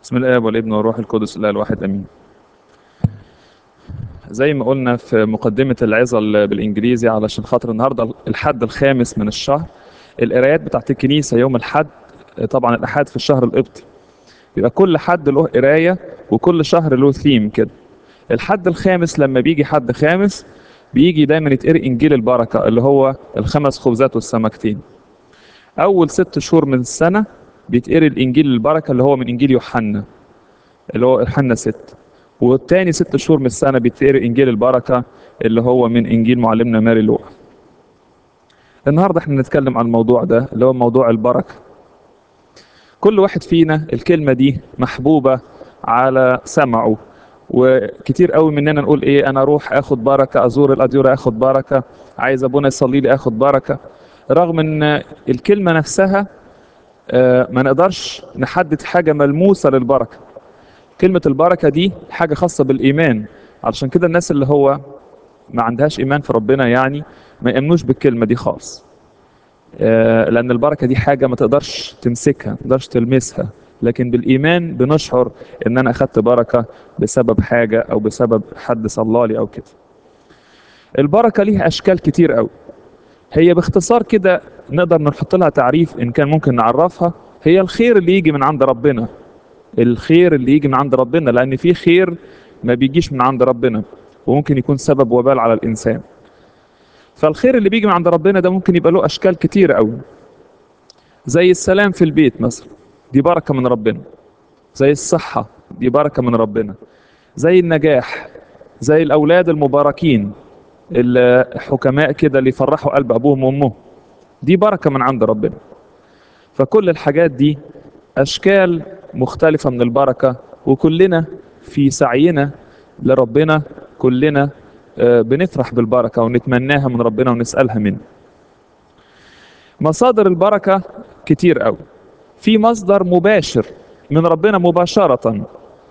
بسم الله والابن والروح القدس الاله الواحد امين زي ما قلنا في مقدمة العظة ال- بالإنجليزي علشان خاطر النهاردة الحد الخامس من الشهر القرايات بتاعت الكنيسة يوم الحد طبعا الأحد في الشهر القبطي يبقى كل حد له قراية وكل شهر له ثيم كده الحد الخامس لما بيجي حد خامس بيجي دايما يتقري إنجيل البركة اللي هو الخمس خبزات والسمكتين أول ست شهور من السنة بيتقري الإنجيل البركة اللي هو من إنجيل يوحنا اللي هو يوحنا ست والتاني ست شهور من السنة بيتقري إنجيل البركة اللي هو من إنجيل معلمنا ماري لوقا النهاردة احنا نتكلم عن الموضوع ده اللي هو موضوع البركة كل واحد فينا الكلمة دي محبوبة على سمعه وكتير قوي مننا نقول ايه انا اروح اخد بركة ازور الاديرة اخد بركة عايز ابونا يصلي لي اخد بركة رغم ان الكلمة نفسها آه، ما نقدرش نحدد حاجة ملموسة للبركة كلمة البركة دي حاجة خاصة بالإيمان علشان كده الناس اللي هو ما عندهاش إيمان في ربنا يعني ما يأمنوش بالكلمة دي خالص آه، لأن البركة دي حاجة ما تقدرش تمسكها ما تقدرش تلمسها لكن بالإيمان بنشعر إن أنا أخدت بركة بسبب حاجة أو بسبب حد صلى لي أو كده البركة ليها أشكال كتير قوي هي باختصار كده نقدر نحط لها تعريف إن كان ممكن نعرفها هي الخير اللي يجي من عند ربنا الخير اللي يجي من عند ربنا لان في خير ما بيجيش من عند ربنا وممكن يكون سبب وبال على الانسان فالخير اللي بيجي من عند ربنا ده ممكن يبقى له اشكال كتير قوي زي السلام في البيت مثلا دي بركه من ربنا زي الصحه دي بركه من ربنا زي النجاح زي الاولاد المباركين الحكماء كده اللي يفرحوا قلب ابوهم وامهم دي بركه من عند ربنا فكل الحاجات دي أشكال مختلفة من البركة وكلنا في سعينا لربنا كلنا آه، بنفرح بالبركة ونتمناها من ربنا ونسألها منه مصادر البركة كتير قوي في مصدر مباشر من ربنا مباشرة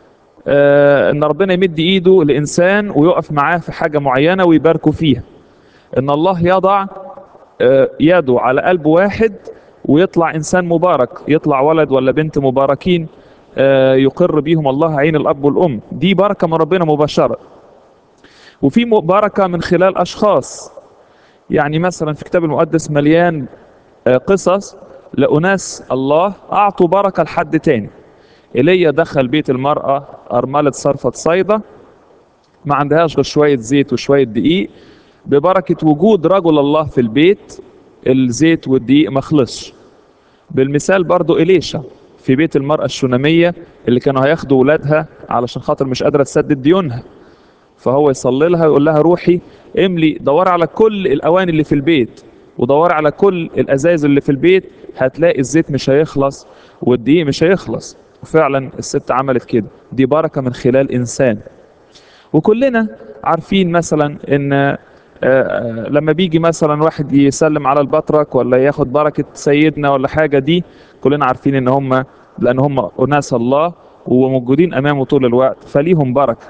آه، ان ربنا يمد ايده لانسان ويقف معاه في حاجة معينة ويباركه فيها ان الله يضع آه، يده على قلب واحد ويطلع انسان مبارك يطلع ولد ولا بنت مباركين آه، يقر بيهم الله عين الاب والام دي بركه من ربنا مباشره وفي م- بركه من خلال اشخاص يعني مثلا في الكتاب المقدس مليان آه، قصص لأناس الله أعطوا بركة لحد تاني إيليا دخل بيت المرأة أرملة صرفة صيدا ما عندهاش غير شوية زيت وشوية دقيق ببركة وجود رجل الله في البيت الزيت والدقيق ما خلصش بالمثال برضو إليشا في بيت المرأة الشونامية اللي كانوا هياخدوا ولادها علشان خاطر مش قادرة تسدد ديونها فهو يصلي لها يقول لها روحي املي دوري على كل الأواني اللي في البيت ودوري على كل الأزايز اللي في البيت هتلاقي الزيت مش هيخلص والدقيق مش هيخلص وفعلا الست عملت كده دي بركة من خلال إنسان وكلنا عارفين مثلا ان آه، آه، لما بيجي مثلا واحد يسلم على البطرك ولا ياخد بركة سيدنا ولا حاجة دي كلنا عارفين ان هم لان هم اناس الله وموجودين امامه طول الوقت فليهم بركة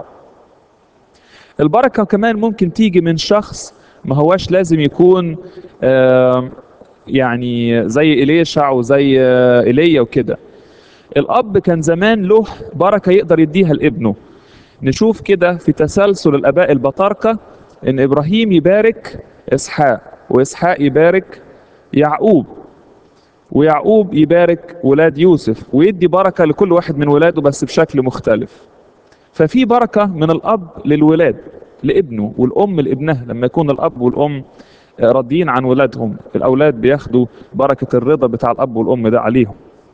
البركة كمان ممكن تيجي من شخص ما هواش لازم يكون آه، يعني زي إليشع وزي آه، إيليا وكده الأب كان زمان له بركة يقدر يديها لابنه نشوف كده في تسلسل الآباء البطاركة إن إبراهيم يبارك إسحاق وإسحاق يبارك يعقوب ويعقوب يبارك ولاد يوسف ويدي بركة لكل واحد من ولاده بس بشكل مختلف ففي بركة من الأب للولاد لابنه والأم لابنها لما يكون الأب والأم راضيين عن ولادهم الأولاد بياخدوا بركة الرضا بتاع الأب والأم ده عليهم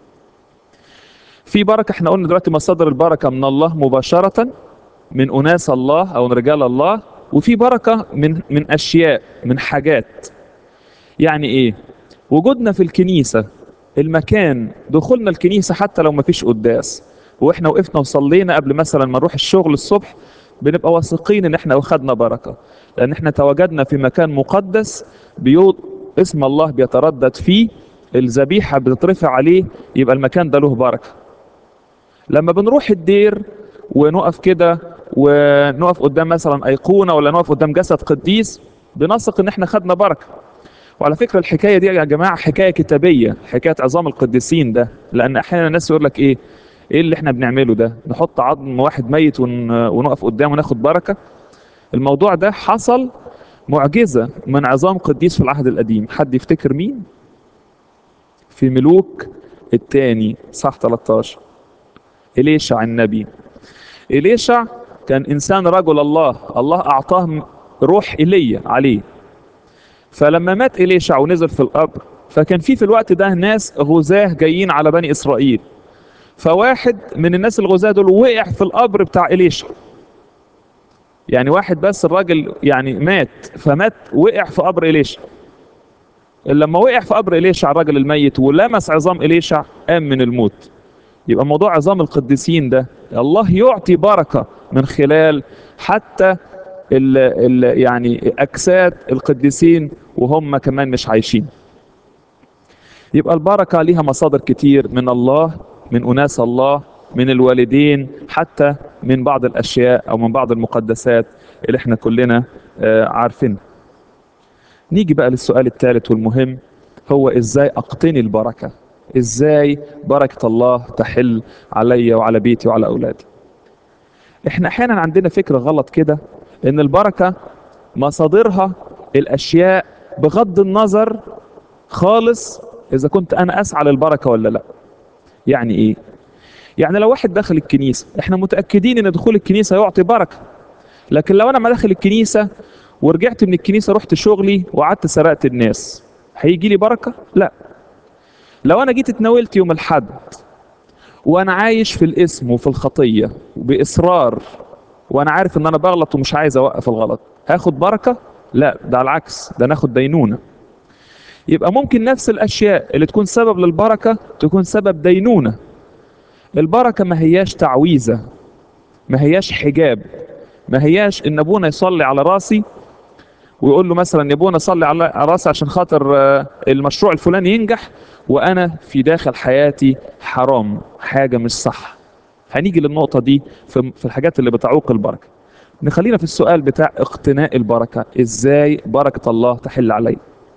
في بركة احنا قلنا دلوقتي مصادر البركة من الله مباشرة من أناس الله أو من رجال الله وفي بركة من من أشياء من حاجات يعني إيه؟ وجودنا في الكنيسة المكان دخولنا الكنيسة حتى لو ما فيش قداس واحنا وقفنا وصلينا قبل مثلا ما نروح الشغل الصبح بنبقى واثقين ان احنا واخدنا بركة لان احنا تواجدنا في مكان مقدس بيوت اسم الله بيتردد فيه الذبيحة بتترفع عليه يبقى المكان ده له بركة لما بنروح الدير ونقف كده ونقف قدام مثلا ايقونه ولا نقف قدام جسد قديس بنثق ان احنا خدنا بركه وعلى فكره الحكايه دي يا جماعه حكايه كتابيه حكايه عظام القديسين ده لان احيانا الناس يقول لك ايه ايه اللي احنا بنعمله ده نحط عظم واحد ميت ون... ونقف قدامه وناخد بركة الموضوع ده حصل معجزة من عظام قديس في العهد القديم حد يفتكر مين في ملوك الثاني صح 13 إليشع النبي إليشع كان إنسان رجل الله الله أعطاه روح إيليا عليه فلما مات إليشع ونزل في القبر فكان في في الوقت ده ناس غزاة جايين على بني إسرائيل فواحد من الناس الغزاة دول وقع في القبر بتاع إليشع يعني واحد بس الراجل يعني مات فمات وقع في قبر إليشع لما وقع في قبر إليشع الراجل الميت ولمس عظام إليشع قام من الموت يبقى موضوع عظام القديسين ده الله يعطي بركة من خلال حتى ال ال يعني أجساد القديسين وهم كمان مش عايشين يبقى البركة ليها مصادر كتير من الله من أناس الله من الوالدين حتى من بعض الأشياء أو من بعض المقدسات اللي احنا كلنا آه عارفين نيجي بقى للسؤال الثالث والمهم هو ازاي اقتني البركة ازاي بركة الله تحل عليا وعلى بيتي وعلى اولادي احنا احيانا عندنا فكرة غلط كده ان البركة مصادرها الاشياء بغض النظر خالص اذا كنت انا اسعى للبركة ولا لا يعني ايه يعني لو واحد دخل الكنيسة احنا متأكدين ان دخول الكنيسة يعطي بركة لكن لو انا ما داخل الكنيسة ورجعت من الكنيسة رحت شغلي وقعدت سرقت الناس هيجي لي بركة لا لو انا جيت اتناولت يوم الحد وانا عايش في الاسم وفي الخطية باصرار وانا عارف ان انا بغلط ومش عايز اوقف الغلط هاخد بركة لا ده على العكس ده ناخد دينونة يبقى ممكن نفس الاشياء اللي تكون سبب للبركة تكون سبب دينونة البركة ما هياش تعويذة ما هياش حجاب ما هياش ان ابونا يصلي على راسي ويقول له مثلا يا ابونا صلي على راسي عشان خاطر المشروع الفلاني ينجح وانا في داخل حياتي حرام حاجة مش صح هنيجي للنقطة دي في الحاجات اللي بتعوق البركة نخلينا في السؤال بتاع اقتناء البركة ازاي بركة الله تحل علي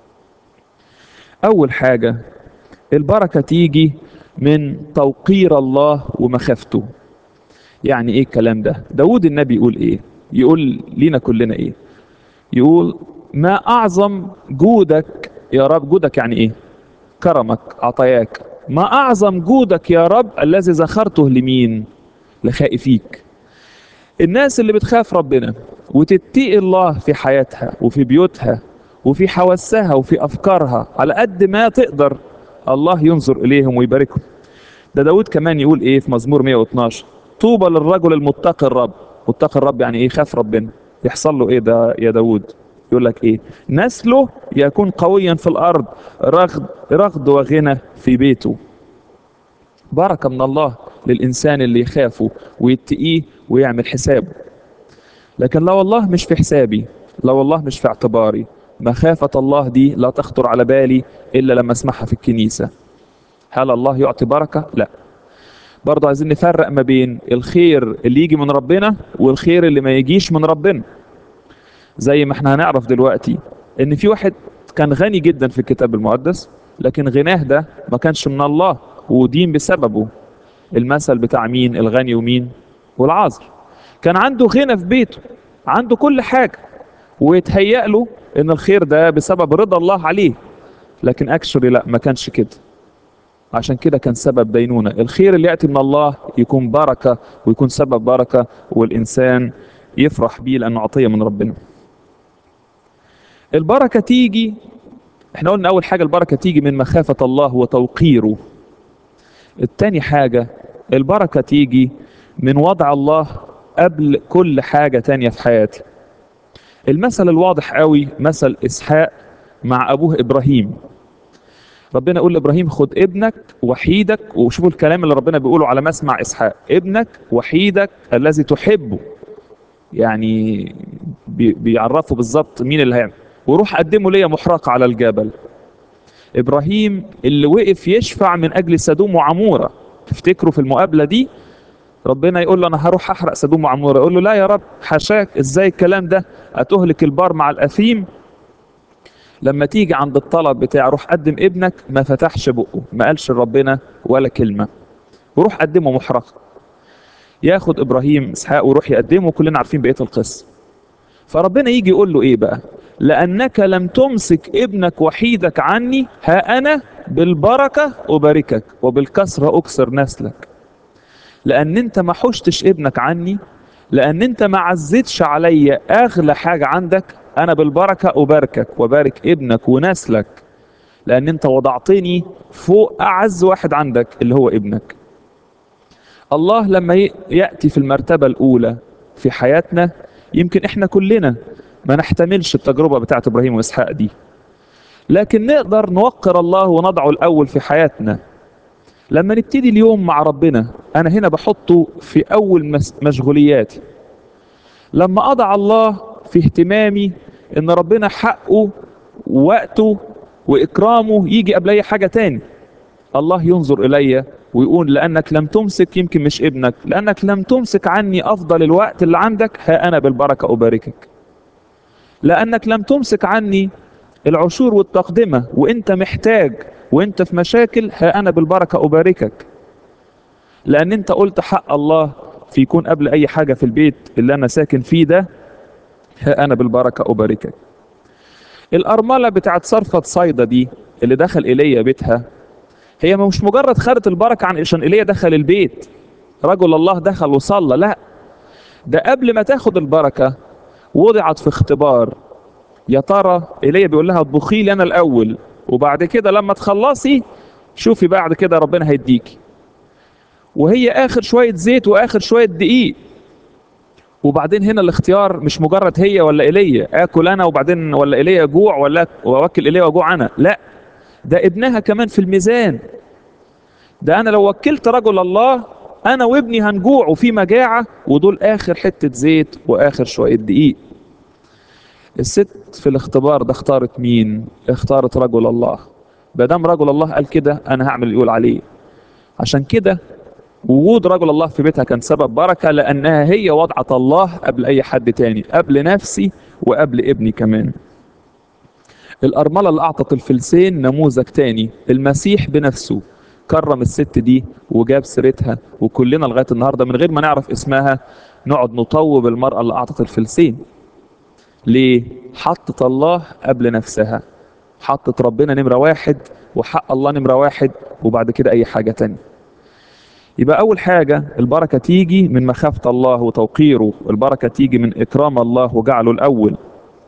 اول حاجة البركة تيجي من توقير الله ومخافته يعني ايه الكلام ده داود النبي يقول ايه يقول لينا كلنا ايه يقول ما اعظم جودك يا رب جودك يعني ايه كرمك عطاياك ما اعظم جودك يا رب الذي ذخرته لمين لخائفيك الناس اللي بتخاف ربنا وتتقي الله في حياتها وفي بيوتها وفي حواسها وفي افكارها على قد ما تقدر الله ينظر اليهم ويباركهم ده داود كمان يقول ايه في مزمور 112 طوبى للرجل المتقي الرب متقي الرب يعني ايه خاف ربنا يحصل له ايه ده يا داود يقول لك ايه نسله يكون قويا في الارض رغد رغد وغنى في بيته بركة من الله للإنسان اللي يخافه ويتقيه ويعمل حسابه لكن لو الله مش في حسابي لو الله مش في اعتباري مخافة الله دي لا تخطر على بالي إلا لما اسمعها في الكنيسة هل الله يعطي بركة؟ لا برضه عايزين نفرق ما بين الخير اللي يجي من ربنا والخير اللي ما يجيش من ربنا زي ما احنا هنعرف دلوقتي ان في واحد كان غني جدا في الكتاب المقدس لكن غناه ده ما كانش من الله ودين بسببه المثل بتاع مين الغني ومين والعازر كان عنده غنى في بيته عنده كل حاجة ويتهيأ له ان الخير ده بسبب رضا الله عليه لكن اكشولي لا ما كانش كده عشان كده كان سبب دينونة الخير اللي يأتي من الله يكون بركة ويكون سبب بركة والإنسان يفرح بيه لأنه عطية من ربنا البركة تيجي احنا قلنا أول حاجة البركة تيجي من مخافة الله وتوقيره التاني حاجة البركة تيجي من وضع الله قبل كل حاجة تانية في حياتي المثل الواضح قوي مثل إسحاق مع أبوه إبراهيم ربنا يقول لابراهيم خد ابنك وحيدك وشوفوا الكلام اللي ربنا بيقوله على مسمع اسحاق ابنك وحيدك الذي تحبه يعني بي بيعرفوا بالظبط مين اللي هيعمل وروح قدمه ليا محرقة على الجبل ابراهيم اللي وقف يشفع من اجل سدوم وعمورة تفتكروا في المقابلة دي ربنا يقول له انا هروح احرق سدوم وعمورة يقول له لا يا رب حاشاك ازاي الكلام ده اتهلك البار مع الاثيم لما تيجي عند الطلب بتاع روح قدم ابنك ما فتحش بقه ما قالش لربنا ولا كلمة وروح قدمه محرقة ياخد ابراهيم اسحاق ويروح يقدمه وكلنا عارفين بقية القصة فربنا يجي يقول له ايه بقى لانك لم تمسك ابنك وحيدك عني ها انا بالبركة اباركك وبالكسرة اكسر نسلك لان انت ما حشتش ابنك عني لان انت ما عزتش عليا اغلى حاجة عندك انا بالبركة اباركك وبارك ابنك ونسلك لان انت وضعتني فوق اعز واحد عندك اللي هو ابنك الله لما ي- يأتي في المرتبة الاولى في حياتنا يمكن احنا كلنا ما نحتملش التجربة بتاعت ابراهيم واسحاق دي لكن نقدر نوقر الله ونضعه الاول في حياتنا لما نبتدي اليوم مع ربنا انا هنا بحطه في اول مس- مشغولياتي لما اضع الله في اهتمامي ان ربنا حقه ووقته واكرامه يجي قبل اي حاجة تاني الله ينظر الي ويقول لانك لم تمسك يمكن مش ابنك لانك لم تمسك عني افضل الوقت اللي عندك ها انا بالبركة اباركك لانك لم تمسك عني العشور والتقدمة وانت محتاج وانت في مشاكل ها انا بالبركة اباركك لان انت قلت حق الله في يكون قبل اي حاجة في البيت اللي انا ساكن فيه ده ها انا بالبركة اباركك الارملة بتاعت صرفة صيدا دي اللي دخل ايليا بيتها هي مش مجرد خدت البركة عن عشان ايليا دخل البيت رجل الله دخل وصلى لا ده قبل ما تاخد البركة وضعت في اختبار يا ترى ايليا بيقول لها اطبخي لي انا الاول وبعد كده لما تخلصي شوفي بعد كده ربنا هيديكي وهي اخر شويه زيت واخر شويه دقيق وبعدين هنا الاختيار مش مجرد هي ولا ايليا اكل انا وبعدين ولا ايليا جوع ولا واوكل ايليا واجوع انا لا ده ابنها كمان في الميزان ده انا لو وكلت رجل الله انا وابني هنجوع وفي مجاعه ودول اخر حته زيت واخر شويه دقيق الست في الاختبار ده اختارت مين اختارت رجل الله دام رجل الله قال كده انا هعمل اللي يقول عليه عشان كده وجود رجل الله في بيتها كان سبب بركة لأنها هي وضعت الله قبل أي حد تاني قبل نفسي وقبل ابني كمان الأرملة اللي أعطت الفلسين نموذج تاني المسيح بنفسه كرم الست دي وجاب سيرتها وكلنا لغاية النهاردة من غير ما نعرف اسمها نقعد نطوب المرأة اللي أعطت الفلسين ليه؟ حطت الله قبل نفسها حطت ربنا نمرة واحد وحق الله نمرة واحد وبعد كده أي حاجة تانية يبقى أول حاجة البركة تيجي من مخافة الله وتوقيره البركة تيجي من إكرام الله وجعله الأول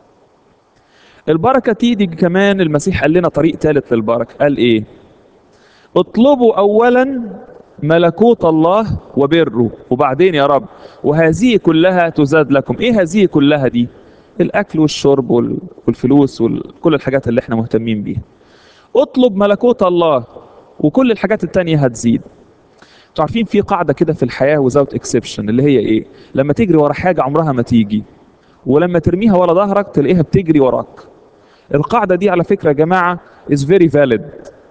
البركة تيجي كمان المسيح قال لنا طريق ثالث للبركة قال إيه اطلبوا أولا ملكوت الله وبره وبعدين يا رب وهذه كلها تزاد لكم ايه هذه كلها دي الاكل والشرب وال- والفلوس وكل الحاجات اللي احنا مهتمين بيها اطلب ملكوت الله وكل الحاجات التانية هتزيد انتوا عارفين في قاعدة كده في الحياة وزاوت اكسبشن اللي هي ايه لما تجري ورا حاجة عمرها ما تيجي ولما ترميها ورا ظهرك تلاقيها بتجري وراك القاعدة دي على فكرة يا جماعة is very valid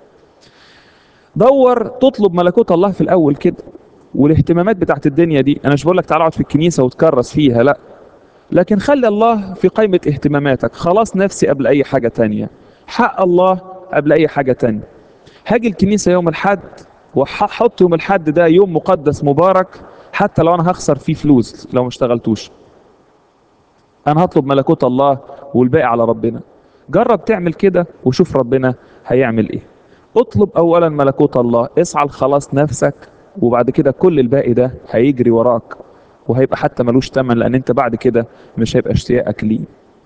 دور تطلب ملكوت الله في الاول كده والاهتمامات بتاعت الدنيا دي انا مش بقول لك تعالى اقعد في الكنيسه وتكرس فيها لا لكن خلي الله في قائمه اهتماماتك خلاص نفسي قبل اي حاجه تانية حق الله قبل اي حاجه تانية هاجي الكنيسه يوم الحد وهحط يوم الحد ده يوم مقدس مبارك حتى لو انا هخسر فيه فلوس لو ما اشتغلتوش انا هطلب ملكوت الله والباقي على ربنا جرب تعمل كده وشوف ربنا هيعمل ايه اطلب اولا ملكوت الله اسعى لخلاص نفسك وبعد كده كل الباقي ده هيجري وراك وهيبقى حتى ملوش تمن لان انت بعد كده مش هيبقى اشتياقك ليه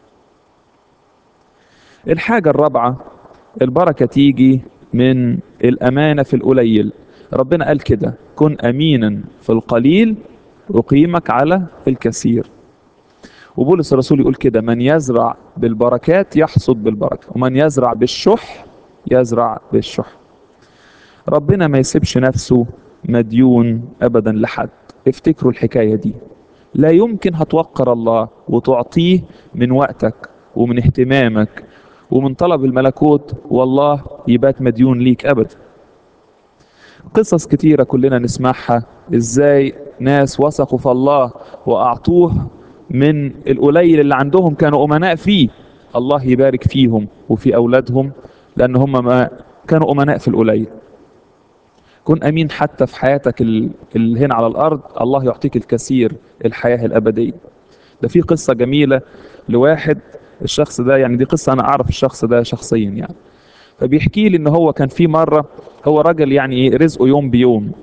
الحاجة الرابعة البركة تيجي من الأمانة في القليل ربنا قال كده كن أمينا في القليل أقيمك على الكثير وبولس الرسول يقول كده من يزرع بالبركات يحصد بالبركة ومن يزرع بالشح يزرع بالشح ربنا ما يسيبش نفسه مديون ابدا لحد افتكروا الحكايه دي لا يمكن هتوقر الله وتعطيه من وقتك ومن اهتمامك ومن طلب الملكوت والله يبات مديون ليك ابدا قصص كتيره كلنا نسمعها ازاي ناس وثقوا في الله واعطوه من القليل اللي عندهم كانوا امناء فيه الله يبارك فيهم وفي اولادهم لان هم ما كانوا امناء في القليل كن امين حتى في حياتك ال- اللي هنا على الارض الله يعطيك الكثير الحياه الابديه ده في قصه جميله لواحد الشخص ده يعني دي قصه انا اعرف الشخص ده شخصيا يعني فبيحكي لي ان هو كان في مره هو راجل يعني إيه رزقه يوم بيوم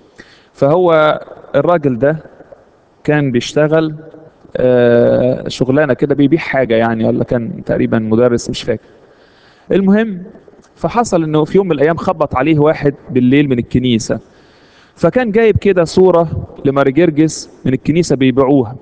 فهو الراجل ده كان بيشتغل آه، شغلانه كده بيبيع حاجه يعني ولا كان تقريبا مدرس مش فاكر المهم فحصل انه في يوم من الايام خبط عليه واحد بالليل من الكنيسه فكان جايب كده صوره لمارجرجس من الكنيسه بيبيعوها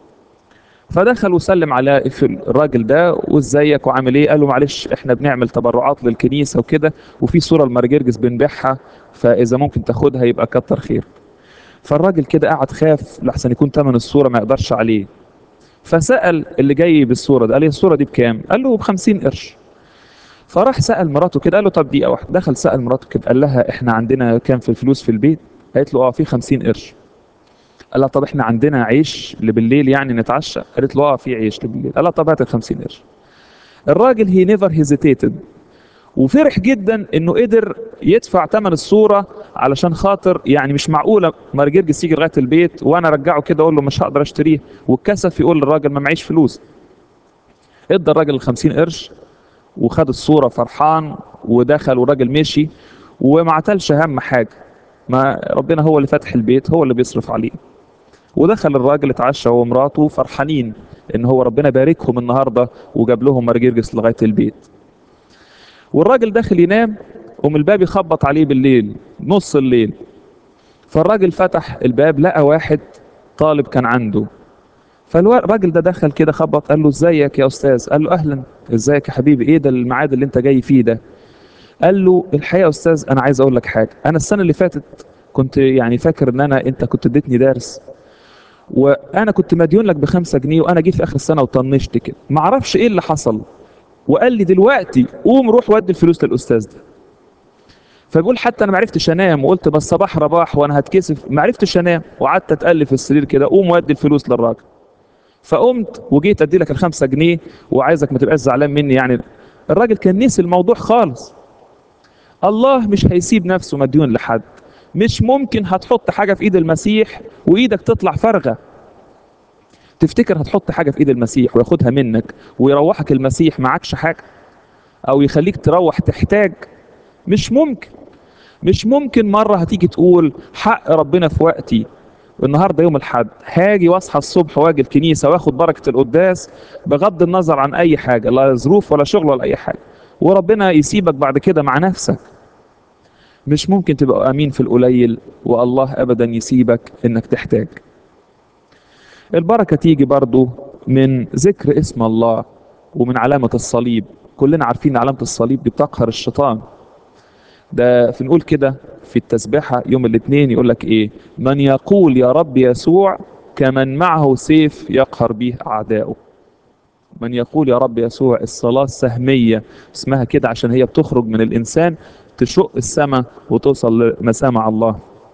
فدخل وسلم على في الراجل ده وازيك وعامل ايه قال له معلش احنا بنعمل تبرعات للكنيسه وكده وفي صوره لمارجرجس بنبيعها فاذا ممكن تاخدها يبقى كتر خير فالراجل كده قعد خاف لحسن يكون ثمن الصوره ما يقدرش عليه فسال اللي جاي بالصوره ده قال لي الصوره دي بكام قال له ب 50 قرش فراح سال مراته كده قال له طب دقيقه واحده دخل سال مراته كده قال لها احنا عندنا كام في الفلوس في البيت قالت له اه في 50 قرش قال لها طب احنا عندنا عيش اللي بالليل يعني نتعشى قالت له اه في عيش اللي بالليل قال لها طب هات ال 50 قرش الراجل هي نيفر هيزيتيتد وفرح جدا انه قدر يدفع ثمن الصوره علشان خاطر يعني مش معقوله مارجرجس يجي لغايه البيت وانا ارجعه كده اقول له مش هقدر اشتريه والكسف يقول للراجل ما معيش فلوس ادى الراجل ال 50 قرش وخد الصوره فرحان ودخل والراجل مشي وما عتلش هم حاجه ما ربنا هو اللي فاتح البيت هو اللي بيصرف عليه ودخل الراجل اتعشى هو ومراته فرحانين ان هو ربنا باركهم النهارده وجاب لهم مرجرجس لغايه البيت والراجل داخل ينام قوم الباب يخبط عليه بالليل نص الليل فالراجل فتح الباب لقى واحد طالب كان عنده فالراجل ده دخل كده خبط قال له ازيك يا استاذ قال له اهلا ازيك يا حبيبي ايه ده الميعاد اللي انت جاي فيه ده قال له الحقيقه يا استاذ انا عايز اقول لك حاجه انا السنه اللي فاتت كنت يعني فاكر ان انا انت كنت اديتني درس وانا كنت مديون لك بخمسة جنيه وانا جيت في اخر السنه وطنشت كده ما اعرفش ايه اللي حصل وقال لي دلوقتي قوم روح ودي الفلوس للاستاذ ده فبيقول حتى انا ما عرفتش انام وقلت بس صباح رباح وانا هتكسف ما عرفتش انام وقعدت اتقلب في السرير كده قوم ودي الفلوس للراجل فقمت وجيت ادي لك الخمسة جنيه وعايزك ما تبقاش زعلان مني يعني الراجل كان نسي الموضوع خالص الله مش هيسيب نفسه مديون لحد مش ممكن هتحط حاجة في ايد المسيح وايدك تطلع فارغة تفتكر هتحط حاجة في ايد المسيح وياخدها منك ويروحك المسيح معكش حاجة او يخليك تروح تحتاج مش ممكن مش ممكن مرة هتيجي تقول حق ربنا في وقتي النهارده يوم الحد هاجي واصحى الصبح واجي الكنيسه واخد بركه القداس بغض النظر عن اي حاجه لا ظروف ولا شغل ولا اي حاجه وربنا يسيبك بعد كده مع نفسك مش ممكن تبقى امين في القليل والله ابدا يسيبك انك تحتاج البركه تيجي برضو من ذكر اسم الله ومن علامه الصليب كلنا عارفين علامه الصليب دي بتقهر الشيطان ده في نقول كده في التسبيحة يوم الاثنين يقول لك ايه من يقول يا رب يسوع كمن معه سيف يقهر به أعداؤه من يقول يا رب يسوع الصلاة السهمية اسمها كده عشان هي بتخرج من الإنسان تشق السماء وتوصل لمسامع الله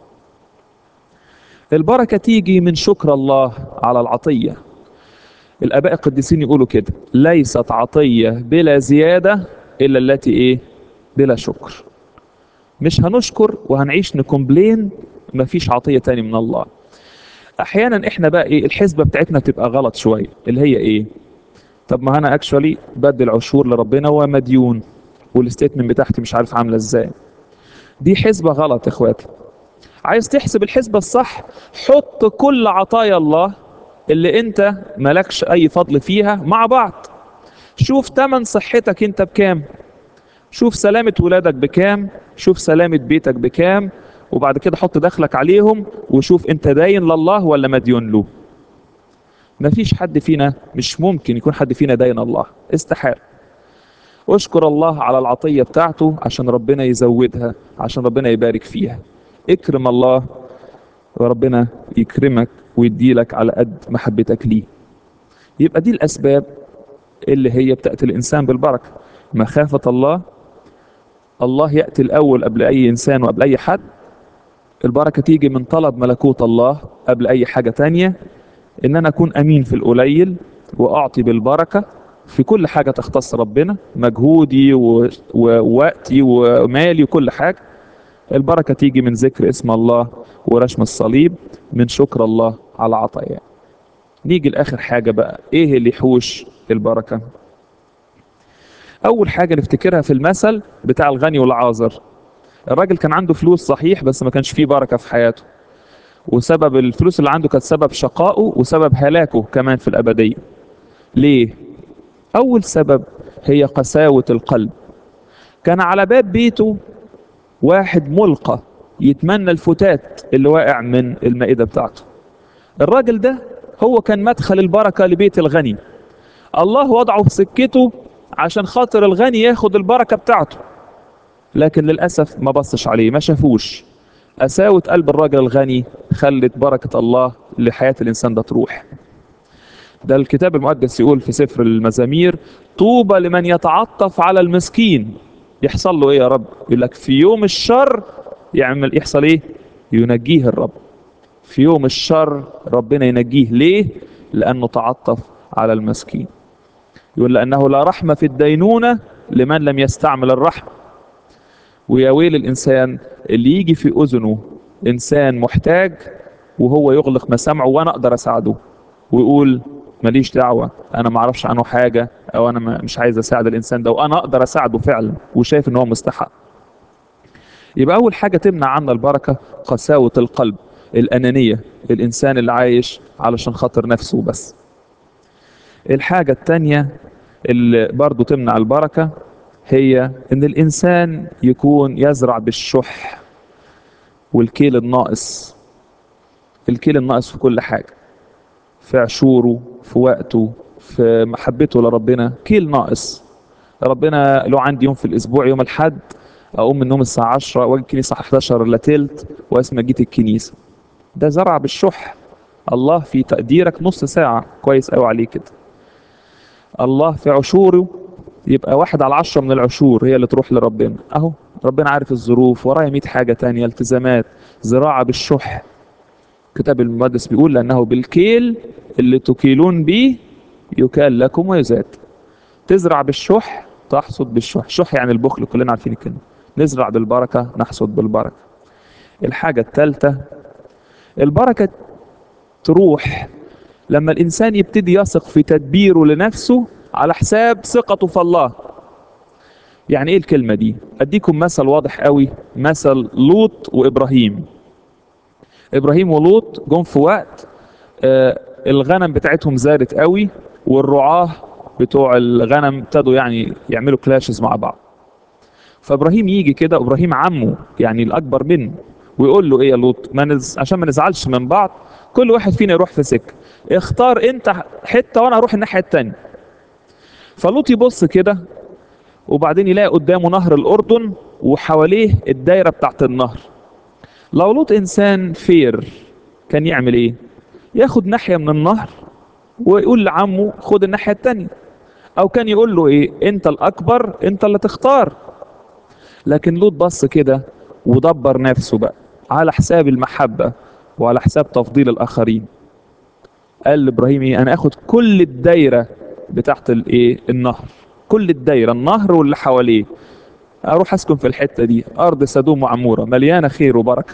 البركة تيجي من شكر الله على العطية الآباء القديسين يقولوا كده ليست عطية بلا زيادة إلا التي إيه بلا شكر مش هنشكر وهنعيش نكومبلين مفيش عطية تاني من الله احيانا احنا بقى ايه الحسبة بتاعتنا بتبقى غلط شوية اللي هي ايه طب ما انا اكشولي بدي العشور لربنا ومديون والستيتمنت بتاعتي مش عارف عاملة ازاي دي حسبة غلط يا اخواتي عايز تحسب الحسبة الصح حط كل عطايا الله اللي انت مالكش اي فضل فيها مع بعض شوف تمن صحتك انت بكام شوف سلامة ولادك بكام شوف سلامة بيتك بكام وبعد كده حط دخلك عليهم وشوف انت داين لله ولا مديون له مفيش حد فينا مش ممكن يكون حد فينا داين الله استحال اشكر الله على العطية بتاعته عشان ربنا يزودها عشان ربنا يبارك فيها اكرم الله وربنا يكرمك ويديلك على قد محبتك ليه يبقى دي الأسباب اللي هي بتأتي الإنسان بالبركة مخافة الله الله يأتي الأول قبل أي إنسان وقبل أي حد البركة تيجي من طلب ملكوت الله قبل أي حاجة تانية إن أنا أكون أمين في القليل وأعطي بالبركة في كل حاجة تختص ربنا مجهودي و- ووقتي ومالي وكل حاجة البركة تيجي من ذكر اسم الله ورشم الصليب من شكر الله على عطاياه نيجي لآخر حاجة بقى ايه اللي يحوش البركة اول حاجة نفتكرها في المثل بتاع الغني والعازر الراجل كان عنده فلوس صحيح بس ما كانش فيه بركة في حياته وسبب الفلوس اللي عنده كانت سبب شقائه وسبب هلاكه كمان في الأبدية ليه؟ أول سبب هي قساوة القلب كان على باب بيته واحد ملقى يتمنى الفتات اللي واقع من المائدة بتاعته الراجل ده هو كان مدخل البركة لبيت الغني الله وضعه في سكته عشان خاطر الغني ياخد البركة بتاعته لكن للأسف ما بصش عليه ما شافوش قساوة قلب الراجل الغني خلت بركة الله لحياة الإنسان ده تروح ده الكتاب المقدس يقول في سفر المزامير طوبى لمن يتعطف على المسكين يحصل له ايه يا رب يقول لك في يوم الشر يعمل يحصل ايه ينجيه الرب في يوم الشر ربنا ينجيه ليه لانه تعطف على المسكين يقول لانه لا رحمه في الدينونه لمن لم يستعمل الرحمه ويا ويل الانسان اللي يجي في اذنه انسان محتاج وهو يغلق مسامعه وانا اقدر اساعده ويقول ماليش دعوه انا ما اعرفش عنه حاجه او انا ما- مش عايز اساعد الانسان ده وانا اقدر اساعده فعلا وشايف ان هو مستحق يبقى اول حاجه تمنع عنا البركه قساوه القلب الانانيه الانسان اللي عايش علشان خاطر نفسه بس الحاجه التانية اللي برضو تمنع البركه هي ان الانسان يكون يزرع بالشح والكيل الناقص الكيل الناقص في كل حاجه في عشوره في وقته في محبته لربنا كيل ناقص ربنا لو عندي يوم في الاسبوع يوم الحد اقوم من النوم الساعه 10 واجي الكنيسه 11 الا تلت واسمع جيت الكنيسه ده زرع بالشح الله في تقديرك نص ساعه كويس قوي عليه كده الله في عشوره يبقى واحد على عشرة من العشور هي اللي تروح لربنا اهو ربنا عارف الظروف ورايا 100 حاجه تانية التزامات زراعه بالشح الكتاب المقدس بيقول لأنه بالكيل اللي تكيلون به يكال لكم ويزاد تزرع بالشح تحصد بالشح شح يعني البخل كلنا عارفين الكلمة نزرع بالبركة نحصد بالبركة الحاجة الثالثة البركة تروح لما الإنسان يبتدي يثق في تدبيره لنفسه على حساب ثقته في الله يعني ايه الكلمة دي اديكم مثل واضح قوي مثل لوط وابراهيم ابراهيم ولوط جم في وقت آه، الغنم بتاعتهم زادت قوي والرعاه بتوع الغنم ابتدوا يعني يعملوا كلاشز مع بعض فابراهيم يجي كده ابراهيم عمه يعني الاكبر منه ويقول له ايه يا لوط ما نز... عشان ما نزعلش من بعض كل واحد فينا يروح في سكه اختار انت حته وانا اروح الناحيه التانيه فلوط يبص كده وبعدين يلاقي قدامه نهر الاردن وحواليه الدايره بتاعت النهر لو لوط انسان فير كان يعمل ايه ياخد ناحيه من النهر ويقول لعمه خد الناحيه التانيه او كان يقول له ايه انت الاكبر انت اللي تختار لكن لوط بص كده ودبر نفسه بقى على حساب المحبه وعلى حساب تفضيل الاخرين قال لابراهيم ايه انا اخد كل الدايره بتاعت الايه النهر كل الدايره النهر واللي حواليه اروح اسكن في الحته دي ارض سدوم وعموره مليانه خير وبركه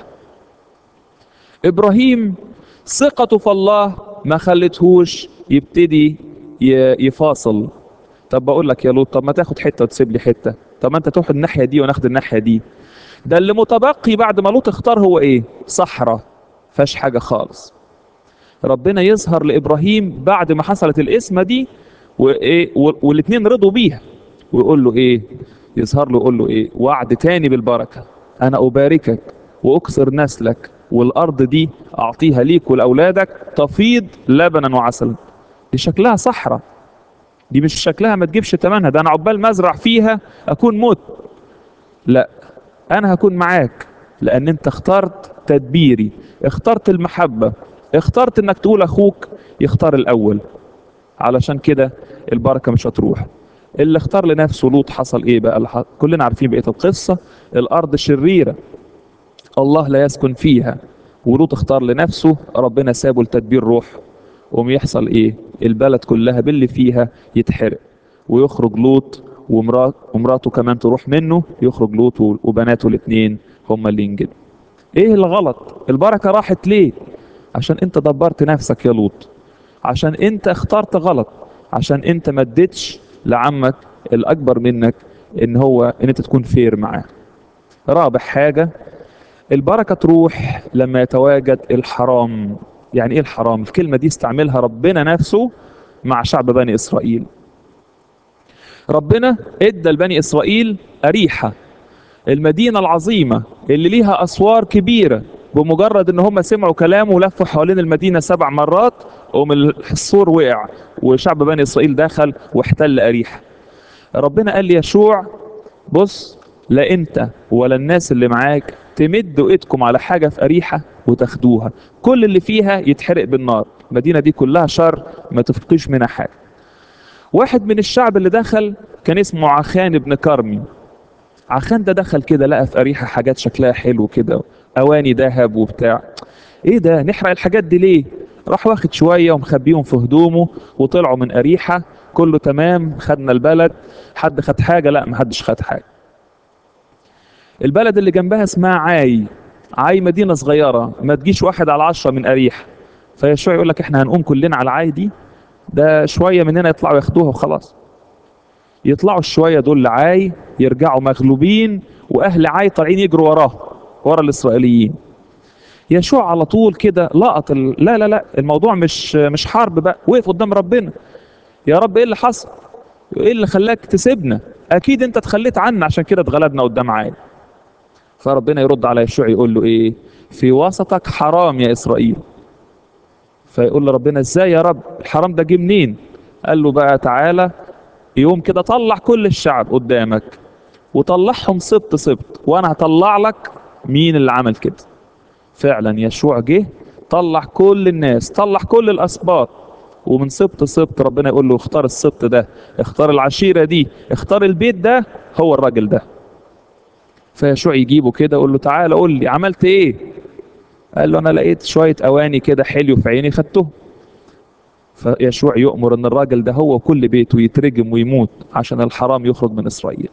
ابراهيم ثقته في الله ما خلتهوش يبتدي ي- يفاصل طب بقول لك يا لوط طب ما تاخد حته وتسيب لي حته طب ما انت تاخد الناحيه دي وناخد الناحيه دي ده اللي متبقي بعد ما لوط اختار هو ايه صحراء فاش حاجه خالص ربنا يظهر لابراهيم بعد ما حصلت القسمه دي وايه والاثنين رضوا بيها ويقول له ايه يظهر له يقول له ايه وعد تاني بالبركه انا اباركك واكثر نسلك والارض دي اعطيها ليك ولاولادك تفيض لبنا وعسلا دي شكلها صحراء دي مش شكلها ما تجيبش ثمنها ده انا عقبال ما ازرع فيها اكون موت لا انا هكون معاك لان انت اخترت تدبيري اخترت المحبه اخترت انك تقول اخوك يختار الاول علشان كده البركه مش هتروح اللي اختار لنفسه لوط حصل ايه بقى اللي ح- كلنا عارفين بقيه القصه الارض شريره الله لا يسكن فيها ولوط اختار لنفسه ربنا سابه لتدبير روح قوم يحصل ايه البلد كلها باللي فيها يتحرق ويخرج لوط ومرات ومراته كمان تروح منه يخرج لوط و- وبناته الاثنين هم اللي ينجدوا ايه الغلط البركة راحت ليه عشان انت دبرت نفسك يا لوط عشان انت اخترت غلط عشان انت ما اديتش لعمك الاكبر منك ان هو ان انت تكون فير معاه رابع حاجة البركة تروح لما يتواجد الحرام يعني ايه الحرام الكلمة دي استعملها ربنا نفسه مع شعب بني اسرائيل ربنا ادى لبني اسرائيل اريحة المدينة العظيمة اللي ليها اسوار كبيرة بمجرد ان هم سمعوا كلامه ولفوا حوالين المدينة سبع مرات قوم السور وقع وشعب بني اسرائيل دخل واحتل اريحة ربنا قال ليشوع بص لا انت ولا الناس اللي معاك تمدوا ايدكم على حاجة في اريحة وتاخدوها كل اللي فيها يتحرق بالنار المدينة دي كلها شر ما تفقيش منها حاجة واحد من الشعب اللي دخل كان اسمه عخان ابن كرمي عخان ده دخل كده لقى في اريحة حاجات شكلها حلو كده اواني ذهب وبتاع ايه ده نحرق الحاجات دي ليه راح واخد شوية ومخبيهم في هدومه وطلعوا من اريحة كله تمام خدنا البلد حد خد حاجة لا محدش خد حاجة البلد اللي جنبها اسمها عاي عاي مدينة صغيرة ما تجيش واحد على عشرة من أريحة فيشوع يقول لك احنا هنقوم كلنا على عاي دي ده شوية مننا يطلعوا ياخدوها وخلاص يطلعوا الشوية دول لعاي يرجعوا مغلوبين وأهل عاي طالعين يجروا وراه ورا الإسرائيليين يشوع على طول كده لقط ال... لا لا لا الموضوع مش مش حرب بقى وقف قدام ربنا يا رب ايه اللي حصل ايه اللي خلاك تسيبنا اكيد انت تخليت عنا عشان كده اتغلبنا قدام عاي فربنا يرد على يشوع يقول له ايه في وسطك حرام يا اسرائيل فيقول له ربنا ازاي يا رب الحرام ده جه منين قال له بقى تعالى يوم كده طلع كل الشعب قدامك وطلعهم سبط سبط وانا هطلع لك مين اللي عمل كده فعلا يشوع جه طلع كل الناس طلع كل الاسباط ومن سبط سبط ربنا يقول له اختار السبط ده اختار العشيرة دي اختار البيت ده هو الراجل ده فيشوع يجيبه كده يقول له تعالى قول لي عملت ايه قال له انا لقيت شويه اواني كده حلو في عيني خدته فيشوع يؤمر ان الراجل ده هو وكل بيته يترجم ويموت عشان الحرام يخرج من اسرائيل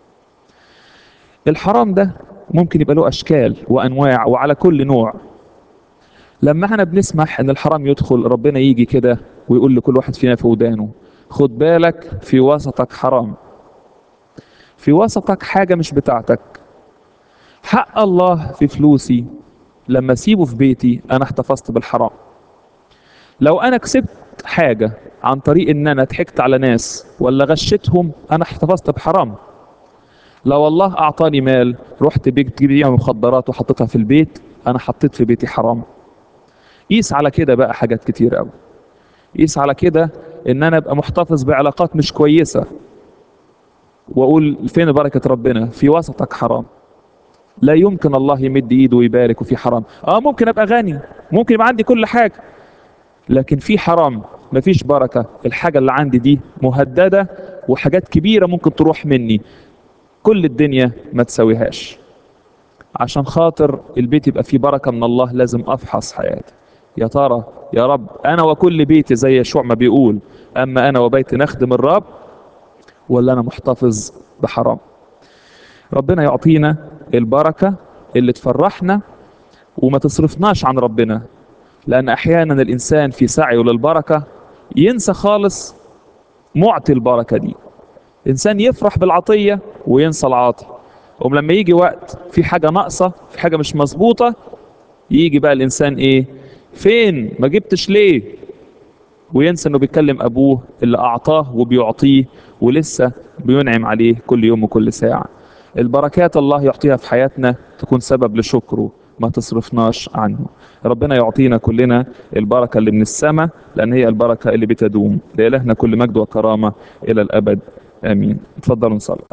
الحرام ده ممكن يبقى له اشكال وانواع وعلى كل نوع لما احنا بنسمح ان الحرام يدخل ربنا يجي كده ويقول لكل واحد فينا في ودانه خد بالك في وسطك حرام في وسطك حاجه مش بتاعتك حق الله في فلوسي لما اسيبه في بيتي انا احتفظت بالحرام لو انا كسبت حاجة عن طريق ان انا ضحكت على ناس ولا غشتهم انا احتفظت بحرام لو الله اعطاني مال رحت بيت بيها مخدرات وحطيتها في البيت انا حطيت في بيتي حرام قيس على كده بقى حاجات كتير قوي قيس على كده ان انا ابقى محتفظ بعلاقات مش كويسة واقول فين بركة ربنا في وسطك حرام لا يمكن الله يمد ايده ويبارك وفي حرام اه ممكن ابقى غني ممكن يبقى عندي كل حاجة لكن في حرام مفيش بركة الحاجة اللي عندي دي مهددة وحاجات كبيرة ممكن تروح مني كل الدنيا ما تسويهاش عشان خاطر البيت يبقى فيه بركة من الله لازم افحص حياتي يا ترى يا رب انا وكل بيتي زي يشوع ما بيقول اما انا وبيتي نخدم الرب ولا انا محتفظ بحرام ربنا يعطينا البركة اللي تفرحنا وما تصرفناش عن ربنا لأن أحيانا الإنسان في سعيه للبركة ينسى خالص معطي البركة دي إنسان يفرح بالعطية وينسى العاطي وم لما يجي وقت في حاجة ناقصة في حاجة مش مظبوطة يجي بقى الإنسان إيه فين ما جبتش ليه وينسى انه بيكلم ابوه اللي اعطاه وبيعطيه ولسه بينعم عليه كل يوم وكل ساعه البركات الله يعطيها في حياتنا تكون سبب لشكره ما تصرفناش عنه ربنا يعطينا كلنا البركة اللي من السماء لأن هي البركة اللي بتدوم لإلهنا كل مجد وكرامة إلى الأبد آمين اتفضلوا نصلي